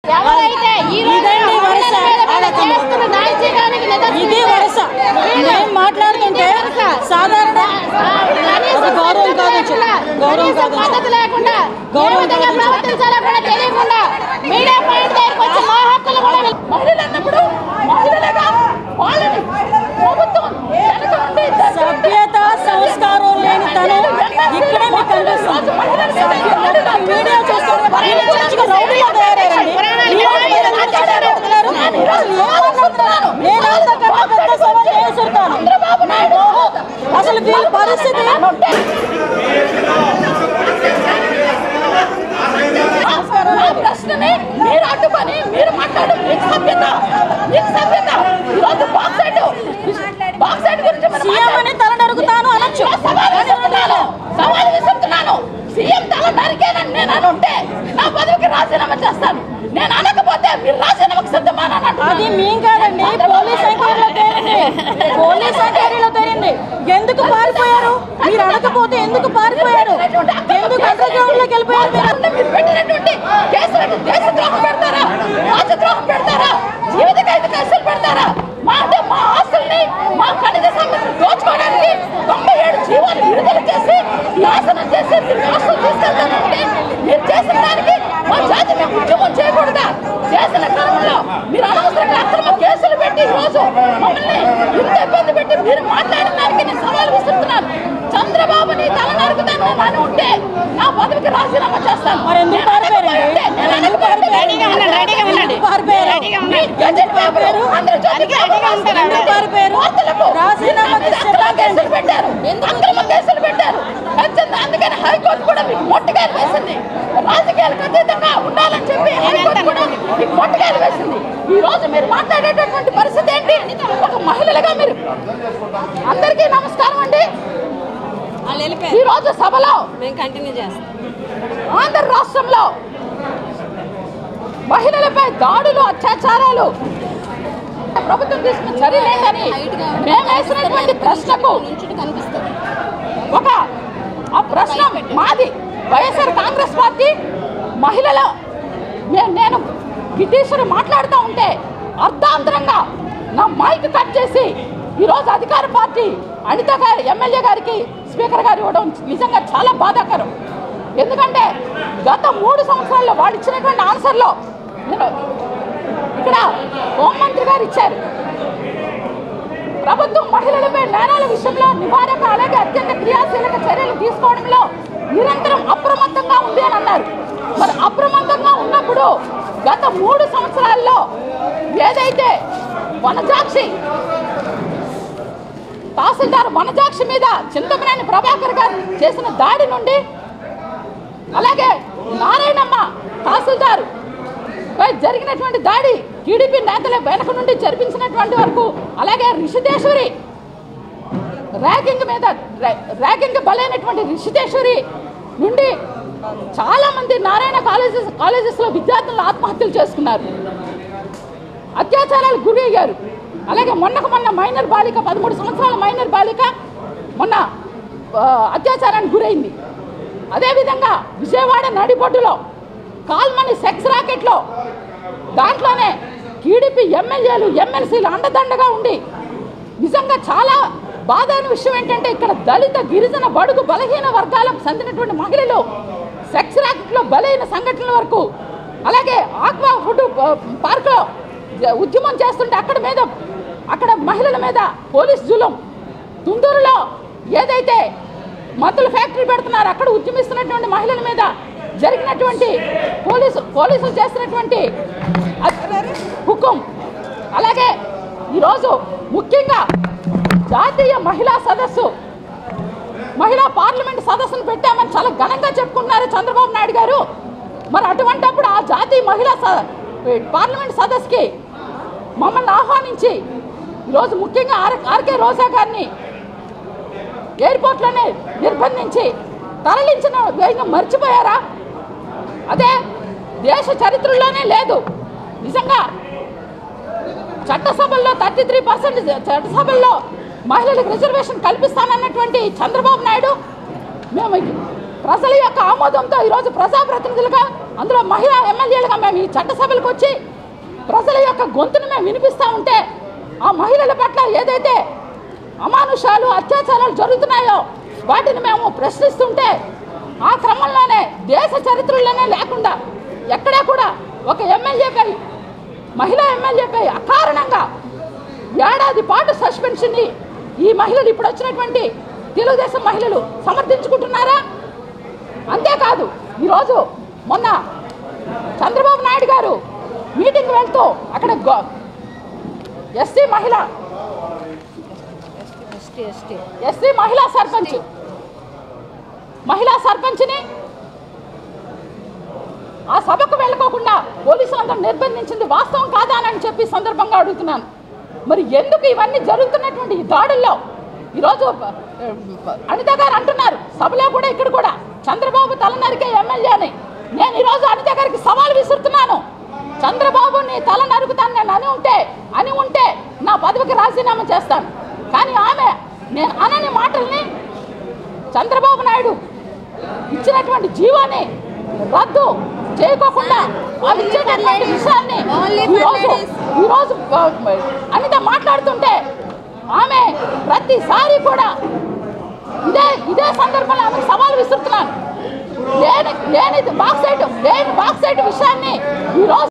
ఎవరైతే ఈ రోజు ఇదండి వరుస. మహిళల మీద చేస్తున్న దాడిచేయడానికి నిదర్శనం ఇది వరుస మేము మాట్లాడుతుంటే సాధారణ అది గౌరవం కాదు చెప్పు. గౌరవం కనీసం కాదు పద్ధతి లేకుండా గౌరవం ఏ విధంగా కాదు చెప్పు. ప్రవర్తించాలో కూడా తెలియకుండా మీడియా పాయింట్ దగ్గరికి వచ్చి మా హక్కులు కూడా వీళ్ళు- మహిళలు అన్నప్పుడు మహిళలుగా వాళ్ళని ప్రభుత్వం వెనక నుండి సభ్యత సంస్కారం లేని తను ఇక్కడే మీకు కనిపిస్తుంది మీడియా చూస్తుంటే వీళ్ళు మంచిగా రౌడీగా తయారయ్యారండి. ఈ రోజు మీరు ఎందుకు మాట్లాడారు? అసలు ఏమనుకుంటున్నారు? నేను అంతకన్నా పెద్ద సవాల్ చేస్తుంటాను అసలు వీళ్ళ పరిస్థితి నా ప్రశ్నని మీరు అడ్డుకొని మీరు మాట్లాడడం మీకు సభ్యత మీకు సభ్యత ఈరోజు బాక్సైడ్ బాక్సైడ్ గురించి మనం సీఎం అని తల నరుకుతాను అనొచ్చు నేను సవాల్ విసురుతున్నాను సవాల్ విసురుతున్నాను సీఎం తల నరికేనని నేను అనుంటే నా పదవికి రాజీనామా చేస్తాను నేను అనకపోతే మీరు రాజీనామాకు సిద్ధమా అని అది అంటున్నాను. మేం కాదండి పోలీస్ ఎంక్వైరీలో తేలింది పోలీస్ ఎంక్వైరీలో తేలింది ఎందుకు పారిపోయారు మీరు అనకపోతే ఎందుకు పారిపోయారు ఎందుకు అండర్ గ్రౌండ్ లోకి వెళ్ళిపోయారు మీరు అంటే మీరు పెట్టినటువంటి కేసులకు దేశద్రోహం పెడతారా రాజద్రోహం పెడతారా జీవిత ఖైదు కేసులు పెడతారా మా అంటే మా ఆస్తుల్ని మా ఖనిజ సంపదను దోచుకోవడానికి తొంభై ఏడు జీవాలు విడుదల చేసి నాశనం చేసి మీరు ఆస్తులు తీసుకెళ్తానంటే మీరు చేసిన దానికి మా జాతి మేము ఉద్యమం చేయకూడదా చేసిన క్రమంలో మీరు అనవసరంగా అక్రమ కేసులు పెట్టి ఈ రోజు మమ్మల్ని ఇంత ఇబ్బంది పెట్టి మీరు మాట్లాడిన దానికి నేను సవాల్ విసురుతున్నాను చంద్రబాబుని తల నరుకుతాను నేను అని ఉంటే నా పదవికి రాజీనామా చేస్తాను మరి ఎందుకు నేను అనకపోతే, పారిపోయారండి? నేను ఎందుకు అనకపోతే పారిపోయారు? ఎందుకు పారిపోయారు? మీ గజెట్ పేపరు, ఆంధ్రజ్యోతి పేపరు రాసుకుని ఎందుకు పారిపోయారు? వార్తలకు రాజీనామా మీ మీద అక్రమ కేసులు పెట్టారు అక్రమ కేసులు పెట్టారు ఖచ్చితంగా అందుకని హైకోర్టు కూడా మీకు మొట్టకాయలు వేసింది రాజకీయాలకు అతీతంగా ఉండాలని చెప్పి హైకోర్టు కూడా మీకు మొట్టకాయలు వేసింది ఈ రోజు మీరు మాట్లాడేటటువంటి పరిస్థితి ఏంటి ఒక మహిళలుగా మీరు అందరికీ నమస్కారం అండి వాళ్ళు వెళ్ళిపోయారు ఈ రోజు సభలో మేము కంటిన్యూ చేస్తాం ఆంధ్ర రాష్ట్రంలో మహిళలపై దాడులు అత్యాచారాలు ప్రభుత్వం తీసుకున్న చర్యలేంటని మేము వేసినటువంటి ప్రశ్నకు కనిపిస్తుంది ఒక ఆ ప్రశ్న మాది వైఎస్ఆర్ కాంగ్రెస్ పార్టీ మహిళల మే- నేను గిటీశ్వరి మాట్లాడుతూ ఉంటే అర్ధాంతరంగా నా మైక్ కట్ చేసి ఈరోజు అధికార పార్టీ అనిత గారి ఎమ్మెల్యే గారికి స్పీకర్ గారు ఇవ్వడం నిజంగా చాలా బాధాకరం ఎందుకంటే గత మూడు సంవత్సరాల్లో వాళ్ళు ఇచ్చినటువంటి ఆన్సర్లో నేను ఇక్కడ హోంమంత్రి గారు ఇచ్చారు ప్రభుత్వం మహిళలపై నేరాల విషయంలో నివారణ అలాగే అత్యంత క్రియాశీలక చర్యలు తీసుకోవడంలో నిరంతరం అప్రమత్తంగా ఉంది అని అన్నారు మరి అప్రమత్తంగా ఉన్నప్పుడు గత మూడు సంవత్సరాల్లో ఏదైతే వనజాక్షి తహసీల్దార్ వనజాక్షి మీద చింతమనేని ప్రభాకర్ గారు చేసిన దాడి నుండి అలాగే నారాయణమ్మ తహసీల్దార్ పై జరిగినటువంటి దాడి టీడీపీ నేతల వెనక నుండి జరిపించినటువంటి వరకు అలాగే రిషితేశ్వరి ర్యాగింగ్ మీద ర్యా- ర్యాగింగ్ బలైనటువంటి రిషితేశ్వరి నుండి చాలా మంది నారాయణ కాలేజెస్ కాలేజెస్లో విద్యార్థులు ఆత్మహత్యలు చేసుకున్నారు అత్యాచారాలకు గురి అయ్యారు అలాగే మొన్నకు మొన్న మైనర్ బాలిక పదమూడు సంవత్సరాల మైనర్ బాలిక మొన్న ఆ, అత్యాచారానికి గురైంది అదేవిధంగా విజయవాడ నడిబొడ్డులో కాల్మని సెక్స్ రాకెట్లో దాంట్లోనే టీడీపీ ఎమ్మెల్యేలు ఎమ్మెల్సీలు అండదండగా ఉండి నిజంగా చాలా బాధ అయిన విషయం ఏంటంటే ఇక్కడ దళిత గిరిజన బడుగు బలహీన వర్గాలకు చెందినటువంటి మహిళలు సెక్స్ ర్యాకెట్లో బలైన సంఘటనల వరకు అలాగే ఆక్వా ఫుడ్ పార్క్లో జ- ఉద్యమం చేస్తుంటే అక్కడ మీద అక్కడ మహిళల మీద పోలీస్ జులం తుందూరులో ఏదైతే మద్దుల ఫ్యాక్టరీ పెడుతున్నారు అక్కడ ఉద్యమిస్తున్నటువంటి మహిళల మీద జరిగినటువంటి పోలీసు పోలీసులు చేస్తున్నటువంటి అ- హుకుం అలాగే ఈరోజు ముఖ్యంగా జాతీయ మహిళా సదస్సు మహిళా పార్లమెంట్ సదస్సును పెట్టామని చాలా ఘనంగా చెప్పుకున్నారు చంద్రబాబు నాయుడు గారు మరి అటువంటప్పుడు ఆ జాతీయ మహిళా స- పార్లమెంట్ సదస్సుకి మమ్మల్ని ఆహ్వానించి ఈరోజు ముఖ్యంగా ఆర్ ఆర్కే రోజా గారిని ఎయిర్పోర్ట్లోనే నిర్బంధించి తరలించిన వేగం మర్చిపోయారా అదే దేశ చరిత్రలోనే లేదు నిజంగా చట్టసభల్లో థర్టీ త్రీ పర్సెంట్ చట్టసభల్లో మహిళలకు రిజర్వేషన్ కల్పిస్తానన్నటువంటి చంద్రబాబు నాయుడు మేము ప్రజల యొక్క ఆమోదంతో ఈరోజు ప్రజాప్రతినిధులుగా అందులో మహిళా ఎమ్మెల్యేలుగా మేము ఈ చట్టసభలకు వచ్చి ప్రజల యొక్క గొంతును మేము వినిపిస్తూ ఉంటే ఆ మహిళల పట్ల ఏదైతే అమానుషాలు అత్యాచారాలు జరుగుతున్నాయో వాటిని మేము ప్రశ్నిస్తుంటే ఆ క్రమంలోనే దేశ చరిత్రలోనే లేకుండా ఎక్కడా కూడా ఒక ఎమ్మెల్యేపై మహిళా ఎమ్మెల్యేపై అకారణంగా ఏడాది పాటు సస్పెన్షన్ని ఈ మహిళలు ఇప్పుడు వచ్చినటువంటి తెలుగుదేశం మహిళలు సమర్థించుకుంటున్నారా అంతేకాదు ఈరోజు మొన్న చంద్రబాబు నాయుడు గారు మీటింగ్ వెళ్తూ అక్కడ గో- ఎస్సీ మహిళ ఎస్టీ ఎస్టీ ఎస్సీ మహిళా సర్పంచ్ మహిళా సర్పంచ్ని ఆ సభకు వెళ్ళకోకుండా పోలీసులందరూ నిర్బంధించింది వాస్తవం కాదా అని చెప్పి ఈ సందర్భంగా అడుగుతున్నాను మరి ఎందుకు ఇవన్నీ జరుగుతున్నటువంటి ఈ దాడుల్లో ఈరోజు ఆ, అనిత గారు అంటున్నారు సభలో కూడా ఇక్కడ కూడా చంద్రబాబు తల నరికే ఎమ్మెల్యే అని నేను ఈరోజు అనిత గారికి సవాల్ విసురుతున్నాను చంద్రబాబు నీ తల నరుకుతాను నేను అని ఉంటే అని ఉంటే నా పదవికి రాజీనామా చేస్తాను కానీ ఆమె నేను అనని మాటల్ని చంద్రబాబు నాయుడు ఇచ్చినటువంటి జీవాన్ని రద్దు చేయకోకుండా వాళ్ళు ఇచ్చేటటువంటి విషయాన్ని Only for ఈరోజు ladies. ఈరోజు ఆ, అనిత మాట్లాడుతుంటే ఆమె ప్రతిసారి కూడా ఇదే ఇదే సందర్భంలో ఆమె సవాల్ విసురుతున్నాను లేని లేని బాక్సైట్ లేని బాక్సైట్ విషయాన్ని ఈరోజు